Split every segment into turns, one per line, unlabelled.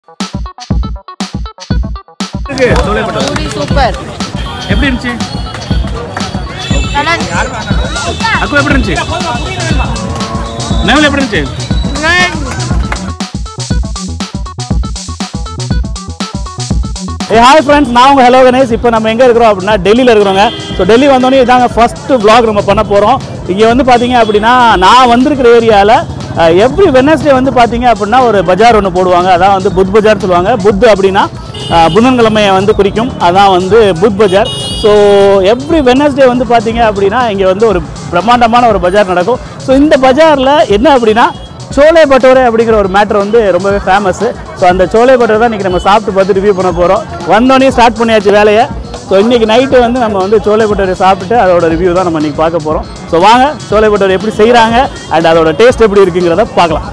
இருக்கு சோலை butter
puri super
எப்படி இருந்துச்சு
நல்லா இருந்துச்சு.
அக்கு எப்படி இருந்துச்சு நெவில் எப்படி இருந்துச்சு
நல்லா இருந்துச்சு.
ஏ ஹாய் ஃப்ரெண்ட்ஸ் நான் உங்கள் ஹலோ கணேஷ் இப்போ நம்ம எங்கே இருக்கிறோம் அப்படின்னா டெல்லியில் இருக்கிறோங்க ஸோ டெல்லி வந்தோடனே இதாங்க ஃபஸ்ட்டு vlog நம்ம பண்ண போகிறோம் இங்கே வந்து பார்த்தீங்க அப்படின்னா நான் வந்திருக்கிற ஏரியாவில் எவ்ரி வெனஸ்டே வந்து பார்த்தீங்க அப்படின்னா ஒரு பஜார் ஒன்று போடுவாங்க அதான் வந்து புத் பஜார் சொல்லுவாங்க புத் அப்படின்னா அஹ், புதன்கிழமையை வந்து குறிக்கும் அதான் வந்து புத் பஜார் ஸோ எவ்ரி வெனஸ்டே வந்து பார்த்தீங்க அப்படின்னா இங்கே வந்து ஒரு பிரம்மாண்டமான ஒரு பஜார் நடக்கும் ஸோ இந்த பஜாரில் என்ன அப்படின்னா சோலே பட்டோரே அப்படிங்கிற ஒரு மேட்டர் வந்து ரொம்பவே ஃபேமஸ் ஸோ அந்த சோலே பட்டோரை தான் இன்றைக்கி நம்ம சாப்பிட்டு பார்த்து ரிவ்யூ பண்ண போகிறோம் வந்தோடனே ஸ்டார்ட் பண்ணியாச்சு வேலையை ஸோ இன்றைக்கி நைட்டு வந்து நம்ம வந்து சோலை பட்டோரை சாப்பிட்டு அதோட ரிவ்யூ தான் நம்ம இன்றைக்கி பார்க்க போகிறோம் ஸோ வாங்க சோலை பட்டோரை எப்படி செய்கிறாங்க அண்ட் அதோட டேஸ்ட் எப்படி இருக்குங்கிறத பார்க்கலாம்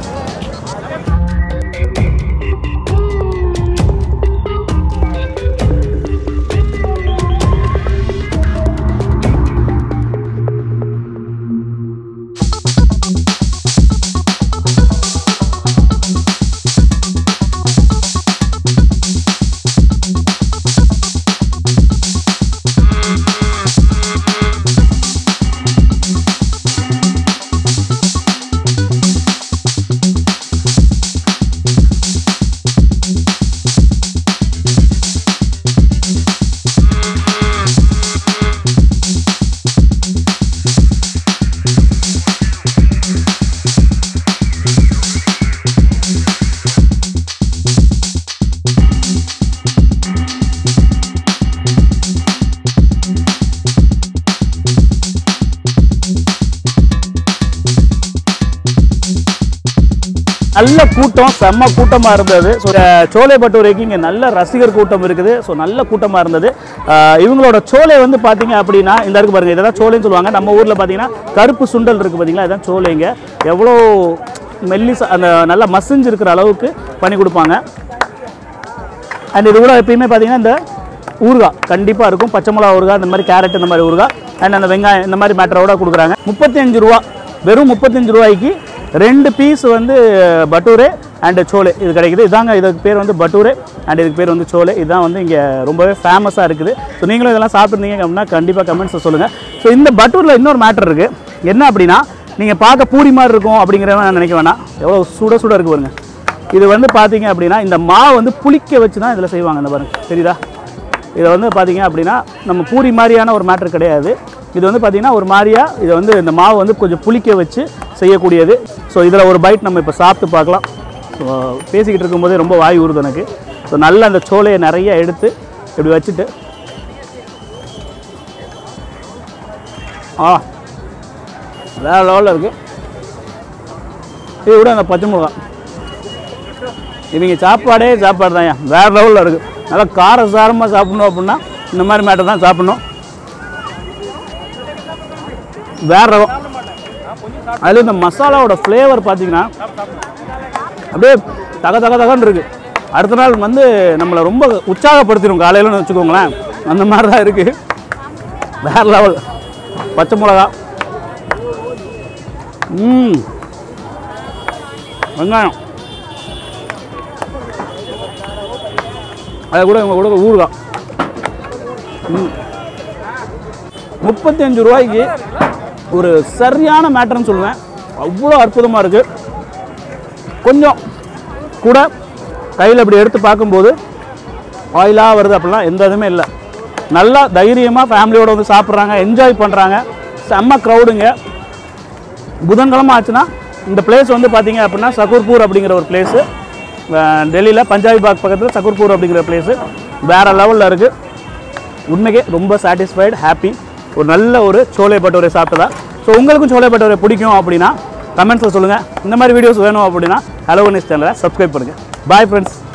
நல்ல கூட்டம் செம்ம கூட்டமாக இருந்தது ஸோ சோலை பட்டூரைக்கு இங்கே நல்ல ரசிகர் கூட்டம் இருக்குது ஸோ நல்ல கூட்டமாக இருந்தது ஆஹ் இவங்களோட சோலை வந்து பார்த்தீங்க அப்படின்னா இந்த இருக்கு பாருங்க இதெல்லாம் சோலைன்னு சொல்லுவாங்க நம்ம ஊரில் பார்த்தீங்கன்னா கருப்பு சுண்டல் இருக்குது பார்த்தீங்களா இதான் சோலைங்க எவ்வளோ மெல்லிசா அந்த நல்லா மசிஞ்சு இருக்கிற அளவுக்கு பண்ணி கொடுப்பாங்க அண்ட் இது கூட எப்பயுமே பார்த்தீங்கன்னா இந்த ஊறுகாய் கண்டிப்பாக இருக்கும் பச்சை மிளகா ஊறுகாய் இந்த மாதிரி கேரட் இந்த மாதிரி ஊறுகாய் அண்ட் அந்த வெங்காயம் இந்த மாதிரி மேட்டரோட கொடுக்குறாங்க முப்பத்தி அஞ்சு ரூபா வெறும் முப்பத்தஞ்சு ரூபாய்க்கு ரெண்டு பீஸ் வந்து பட்டூரே அண்ட் சோலே இது கிடைக்குது இதாங்க இதுக்கு பேர் வந்து பட்டூரே அண்ட் இதுக்கு பேர் வந்து சோலே இதுதான் வந்து இங்கே ரொம்பவே ஃபேமஸாக இருக்குது ஸோ நீங்களும் இதெல்லாம் சாப்பிட்ருந்தீங்க அப்படின்னா கண்டிப்பாக கமெண்ட்ஸை சொல்லுங்கள் ஸோ இந்த பட்டூரில் இன்னொரு மேட்டர் இருக்குது என்ன அப்படின்னா நீங்கள் பார்க்க பூரி மாதிரி இருக்கும் அப்படிங்கிறத நான் நினைக்க வேணாம் எவ்வளோ சுட சுட இருக்கு பாருங்க இது வந்து பார்த்தீங்க அப்படின்னா இந்த மாவு வந்து புளிக்க வச்சு தான் இதில் செய்வாங்க இந்த பாருங்க தெரியுதா இதை வந்து பார்த்தீங்க அப்படின்னா நம்ம பூரி மாதிரியான ஒரு மேட்ரு கிடையாது இது வந்து பார்த்தீங்கன்னா ஒரு மாதிரியா இதை வந்து இந்த மாவு வந்து கொஞ்சம் புளிக்க வச்சு செய்யக்கூடியது ஸோ இதில் ஒரு பைட் நம்ம இப்போ சாப்பிட்டு பார்க்கலாம் ஸோ பேசிக்கிட்டு இருக்கும்போதே ரொம்ப வாய் ஊறுது எனக்கு ஸோ நல்ல அந்த சோலையை நிறைய எடுத்து இப்படி வச்சுட்டு ஆ வேறு லெவலில் இருக்குது இது விட அந்த பச்சை மிளகா இவங்க சாப்பாடே சாப்பாடு தான் வேறு லெவலில் இருக்குது நல்லா காரசாரமாக சாப்பிடணும் அப்படின்னா இந்த மாதிரி மேட்டர் தான் சாப்பிடணும் வேற ரகம் அதில் இந்த மசாலாவோட ஃப்ளேவர் பார்த்தீங்கன்னா அப்படியே தக தக தகன்னு இருக்கு அடுத்த நாள் வந்து நம்மளை ரொம்ப உற்சாகப்படுத்திடும் காலையிலன்னு வச்சுக்கோங்களேன் அந்த மாதிரி தான் இருக்குது வேற லெவல் பச்சை மிளகா ம் வெங்காயம் அது கூட இவங்க கூட ஊறுகாய் ம் முப்பத்தி அஞ்சு ரூபாய்க்கு ஒரு சரியான மேட்டர்னு சொல்லுவேன் அவ்வளோ அற்புதமாக இருக்குது கொஞ்சம் கூட கையில் இப்படி எடுத்து பார்க்கும்போது ஆயிலாக வருது அப்படிலாம் எந்த இதுவுமே இல்லை நல்லா தைரியமாக ஃபேமிலியோடு வந்து சாப்பிட்றாங்க என்ஜாய் பண்ணுறாங்க செம்ம க்ரௌடுங்க புதன்கிழமை ஆச்சுன்னா இந்த பிளேஸ் வந்து பார்த்தீங்க அப்படின்னா சகுர்பூர் அப்படிங்கிற ஒரு பிளேஸு டெல்லியில் பஞ்சாபி பாக் பக்கத்தில் சகுர்பூர் அப்படிங்கிற பிளேஸு வேறு லெவலில் இருக்குது உண்மைக்கே ரொம்ப சாட்டிஸ்ஃபைடு ஹாப்பி ஒரு நல்ல ஒரு சோலை பட்டோரை சாப்பிட்டதா ஸோ உங்களுக்கும் சோலை பட்டோரை பிடிக்கும் அப்படின்னா கமெண்ட்ஸில் சொல்லுங்கள் இந்த மாதிரி வீடியோஸ் வேணும் அப்படின்னா ஹலோ நியூஸ் சேனலை சப்ஸ்கிரைப் பண்ணுங்கள் பாய் ஃப்ரெண்ட்ஸ்